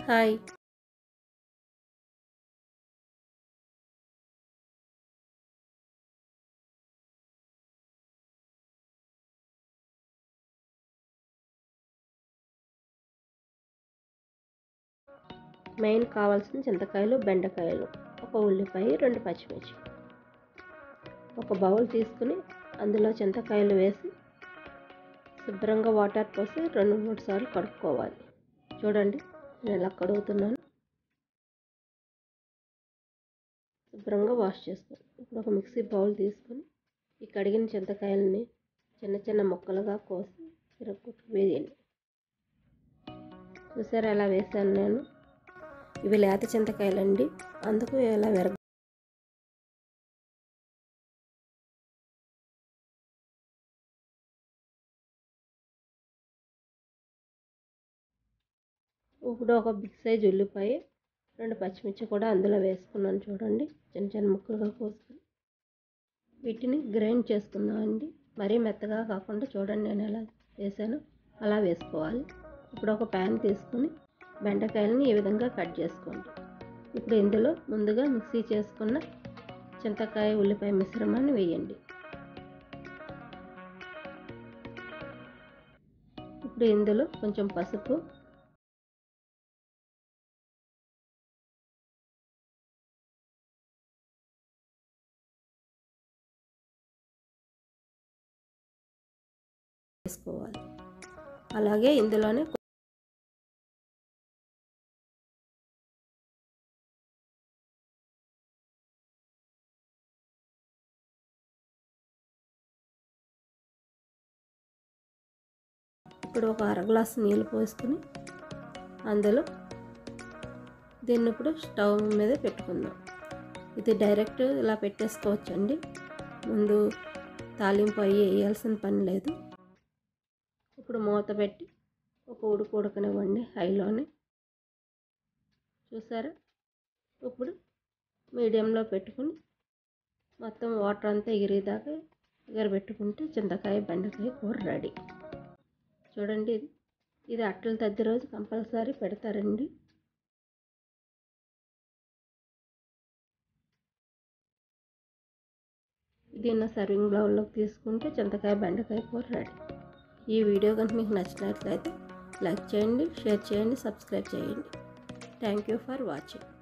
hi main కావాల్సిన చింతకాయలు బెండకాయలు ఒక ఉల్లిపాయ రెండు పచ్చిమిర్చి ఒక బౌల్ తీసుకుని అందులో చింతకాయలు వేసి శుభ్రంగా వాటర్ పోసి రెండు మూడు సార్లు కడుక్కోవాలి చూడండి నేను ఎలా కడుగుతున్నాను శుభ్రంగా వాష్ చేసుకోవాలి ఇప్పుడు ఒక మిక్సీ బౌల్ తీసుకొని ఈ కడిగిన చింతకాయలని చిన్న చిన్న ముక్కలుగా కోసి తిరగొట్టు వేయండి చూసారా ఎలా వేసాను నేను ఇవి లేత చింతకాయలండి అందుకు ఇలా విరగ ఇప్పుడు ఒక బిగ్ సైజ్ ఉల్లిపాయ రెండు పచ్చిమిర్చి కూడా అందులో వేసుకున్నాను చూడండి చిన్న చిన్న ముక్కలుగా కోసుకొని వీటిని గ్రైండ్ చేసుకుందామండి మరీ మెత్తగా కాకుండా చూడండి నేను ఎలా వేసాను అలా వేసుకోవాలి ఇప్పుడు ఒక ప్యాన్ తీసుకొని బెండకాయలని ఈ విధంగా కట్ చేసుకోండి ఇప్పుడు ఇందులో ముందుగా మిక్సీ చేసుకున్న చింతకాయ ఉల్లిపాయ మిశ్రమాన్ని వేయండి ఇప్పుడు ఇందులో కొంచెం పసుపు వేసుకోవాలి అలాగే ఇందులోనే ఇప్పుడు ఒక అర గ్లాసు నీళ్ళు పోసుకుని అందులో దీన్ని ఇప్పుడు స్టవ్ మీద పెట్టుకుందాం ఇది డైరెక్ట్ ఇలా పెట్టేసుకోవచ్చండి ముందు తాలింపు అయ్యి వేయాల్సిన పని లేదు ఇప్పుడు మూత పెట్టి ఒక ఉడుకు ఉడకనివ్వండి హైలోనే చూసారా ఇప్పుడు మీడియంలో పెట్టుకుని మొత్తం వాటర్ అంతా ఎగిరేదాకా ఎగరబెట్టుకుంటే చింతకాయ బెండకాయ కూర రెడీ చూడండి ఇది ఇది అట్టలు తద్ది రోజు కంపల్సరీ పెడతారండి దీన్ని సర్వింగ్ బౌల్లోకి తీసుకుంటే చింతకాయ బెండకాయ కూర రెడీ ఈ వీడియో కనుక మీకు నచ్చినట్లయితే లైక్ చేయండి షేర్ చేయండి సబ్స్క్రైబ్ చేయండి థ్యాంక్ యూ ఫర్ వాచింగ్